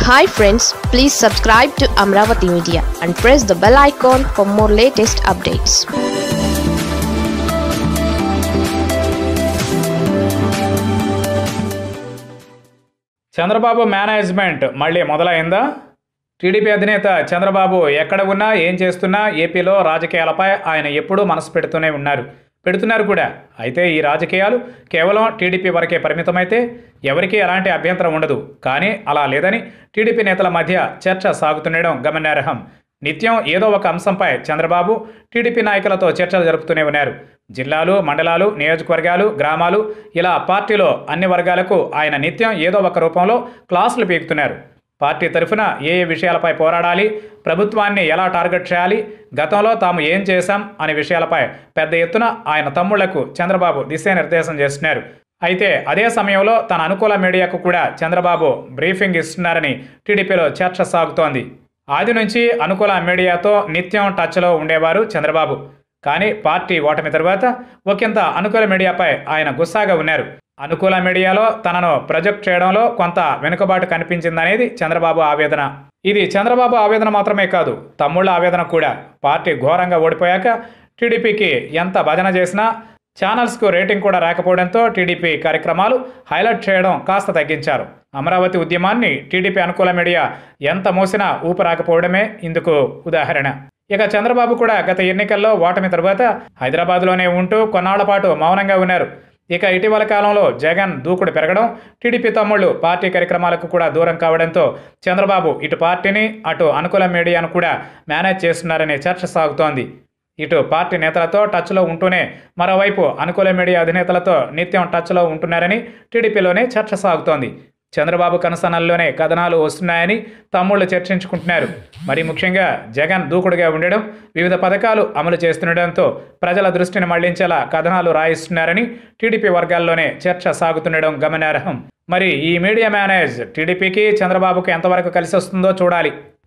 hi friends please subscribe to Amaravati media and press the bell icon for more latest updates Chandrababu management మళ్ళీ మొదలైందా TDP అధినేత చంద్రబాబు ఎక్కడ ఉన్నా ఏం చేస్తున్నా ఏపీలో రాజకీయాలపై ఆయన ఎప్పుడూ మనసు పెడుతూనే ఉన్నారు పెడుతున్నారు కూడా అయితే ఈ రాజకీయాలు కేవలం టీడీపీ వరకే పరిమితమైతే ఎవరికీ ఎలాంటి అభ్యంతరం ఉండదు కానీ అలా లేదని టీడీపీ నేతల మధ్య చర్చ సాగుతుండడం గమనార్హం నిత్యం ఏదో ఒక అంశంపై చంద్రబాబు టీడీపీ నాయకులతో చర్చలు జరుపుతూనే ఉన్నారు జిల్లాలు మండలాలు నియోజకవర్గాలు గ్రామాలు ఇలా పార్టీలో అన్ని వర్గాలకు ఆయన నిత్యం ఏదో ఒక రూపంలో క్లాసులు పీకుతున్నారు పార్టీ తరఫున ఏ ఏ విషయాలపై పోరాడాలి ప్రభుత్వాన్ని ఎలా టార్గెట్ చేయాలి గతంలో తాము ఏం చేశాం అనే విషయాలపై పెద్ద ఎత్తున ఆయన తమ్ముళ్లకు చంద్రబాబు దిశానిర్దేశం చేస్తున్నారు అయితే అదే సమయంలో తన అనుకూల మీడియాకు కూడా చంద్రబాబు బ్రీఫింగ్ ఇస్తున్నారని టీడీపీలో చర్చ సాగుతోంది ఆది నుంచి అనుకూల మీడియాతో నిత్యం టచ్లో ఉండేవారు చంద్రబాబు కానీ పార్టీ ఓటమి తర్వాత ఒకంత అనుకూల మీడియాపై ఆయన గుస్సాగా ఉన్నారు అనుకూల మీడియాలో తనను ప్రొజెక్ట్ చేయడంలో కొంత వెనుకబాటు కనిపించిందనేది చంద్రబాబు ఆవేదన ఇది చంద్రబాబు ఆవేదన మాత్రమే కాదు తమ్ముళ్ళ ఆవేదన కూడా పార్టీ ఘోరంగా ఓడిపోయాక టీడీపీకి ఎంత భజన చేసినా ఛానల్స్కు రేటింగ్ కూడా రాకపోవడంతో టీడీపీ కార్యక్రమాలు హైలైట్ చేయడం కాస్త తగ్గించారు అమరావతి ఉద్యమాన్ని టీడీపీ అనుకూల మీడియా ఎంత మోసినా ఊపు రాకపోవడమే ఇందుకు ఉదాహరణ ఇక చంద్రబాబు కూడా గత ఎన్నికల్లో ఓటమి తర్వాత హైదరాబాద్లోనే ఉంటూ కొన్నాళ్ల పాటు మౌనంగా ఉన్నారు ఇక ఇటీవల కాలంలో జగన్ దూకుడు పెరగడం టీడీపీ తమ్ముళ్ళు పార్టీ కార్యక్రమాలకు కూడా దూరం కావడంతో చంద్రబాబు ఇటు పార్టీని అటు అనుకూల మీడియాను కూడా మేనేజ్ చేస్తున్నారనే చర్చ సాగుతోంది ఇటు పార్టీ నేతలతో టచ్లో ఉంటూనే మరోవైపు అనుకూల మీడియా అధినేతలతో నిత్యం టచ్లో ఉంటున్నారని టీడీపీలోనే చర్చ సాగుతోంది చంద్రబాబు కనసనల్లోనే కథనాలు వస్తున్నాయని తమ్ముళ్ళు చర్చించుకుంటున్నారు మరి ముఖ్యంగా జగన్ దూకుడుగా ఉండడం వివిధ పథకాలు అమలు చేస్తుండడంతో ప్రజల దృష్టిని మళ్లించేలా కథనాలు రాయిస్తున్నారని టీడీపీ వర్గాల్లోనే చర్చ సాగుతుండడం గమనార్హం మరి ఈ మీడియా మేనేజ్ టీడీపీకి చంద్రబాబుకి ఎంతవరకు కలిసి వస్తుందో చూడాలి